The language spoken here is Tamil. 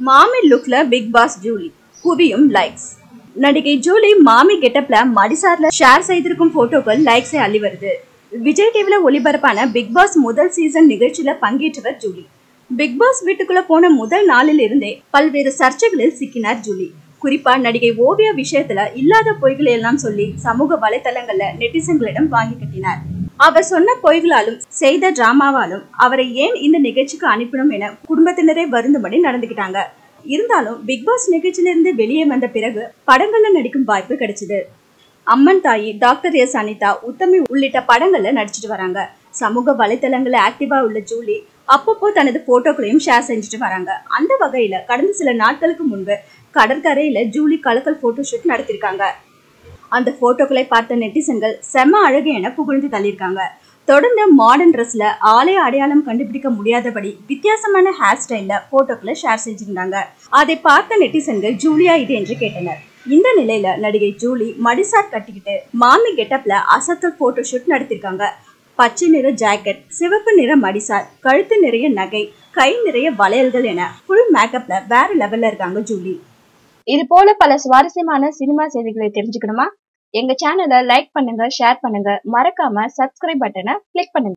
மாமி லுக்ல பிக் பாஸ் ஜூலி குவியும் லைக்ஸ் நடிகை ஜூலி மாமி கெட்டப்ல மடிசார்ல ஷேர் செய்திருக்கும் போட்டோக்கள் லைக்ஸை அள்ளி வருது விஜய் டிவில ஒளிபரப்பான பிக் பாஸ் முதல் சீசன் நிகழ்ச்சியில பங்கேற்றவர் ஜூலி பிக் பாஸ் வீட்டுக்குள்ள போன முதல் நாளில் இருந்தே பல்வேறு சர்ச்சைகளில் சிக்கினார் ஜூலி குறிப்பா நடிகை ஓவியா விஷயத்துல இல்லாத பொய்களை எல்லாம் சொல்லி சமூக வலைதளங்கள்ல நெட்டிசன்களிடம் வாங்கி கட்டினார் அவர் சொன்ன பொய்களாலும் செய்த டிராமாவாலும் அவரை ஏன் இந்த நிகழ்ச்சிக்கு அனுப்பினோம் என குடும்பத்தினரே வருந்தும்படி நடந்துக்கிட்டாங்க இருந்தாலும் பிக் பாஸ் நிகழ்ச்சியிலிருந்து வெளியே வந்த பிறகு படங்கள்ல நடிக்கும் வாய்ப்பு கிடைச்சது அம்மன் தாயி டாக்டர் எஸ் அனிதா உத்தமி உள்ளிட்ட படங்கள்ல நடிச்சிட்டு வராங்க சமூக வலைத்தளங்கள்ல ஆக்டிவா உள்ள ஜூலி அப்பப்போ தனது போட்டோக்களையும் ஷேர் செஞ்சுட்டு வராங்க அந்த வகையில கடந்த சில நாட்களுக்கு முன்பு கடற்கரையில ஜூலி கலக்கல் போட்டோ ஷூட் நடத்திருக்காங்க அந்த போட்டோக்களை பார்த்த நெட்டிசன்கள் செம அழகு என புகழ்ந்து தள்ளியிருக்காங்க தொடர்ந்து மாடர்ன் ட்ரெஸ்ல ஆலய அடையாளம் கண்டுபிடிக்க முடியாதபடி வித்தியாசமான ஹேர் ஸ்டைல்ல போட்டோக்களை ஷேர் செஞ்சிருந்தாங்க அதை பார்த்த நெட்டிசன்கள் ஜூலியா இது என்று கேட்டனர் இந்த நிலையில நடிகை ஜூலி மடிசாட் கட்டிக்கிட்டு மாமி கெட்டப்ல அசத்தல் போட்டோ ஷூட் நடத்திருக்காங்க பச்சை நிற ஜாக்கெட் சிவப்பு நிற மடிசார் கழுத்து நிறைய நகை கை நிறைய வளையல்கள் என ஃபுல் மேக்கப்ல வேற லெவல்ல இருக்காங்க ஜூலி இது போல பல சுவாரஸ்யமான சினிமா செய்திகளை தெரிஞ்சுக்கணுமா எங்க சேனலை லைக் பண்ணுங்க ஷேர் பண்ணுங்க மறக்காம சப்ஸ்கிரைப் பட்டனை கிளிக் பண்ணுங்க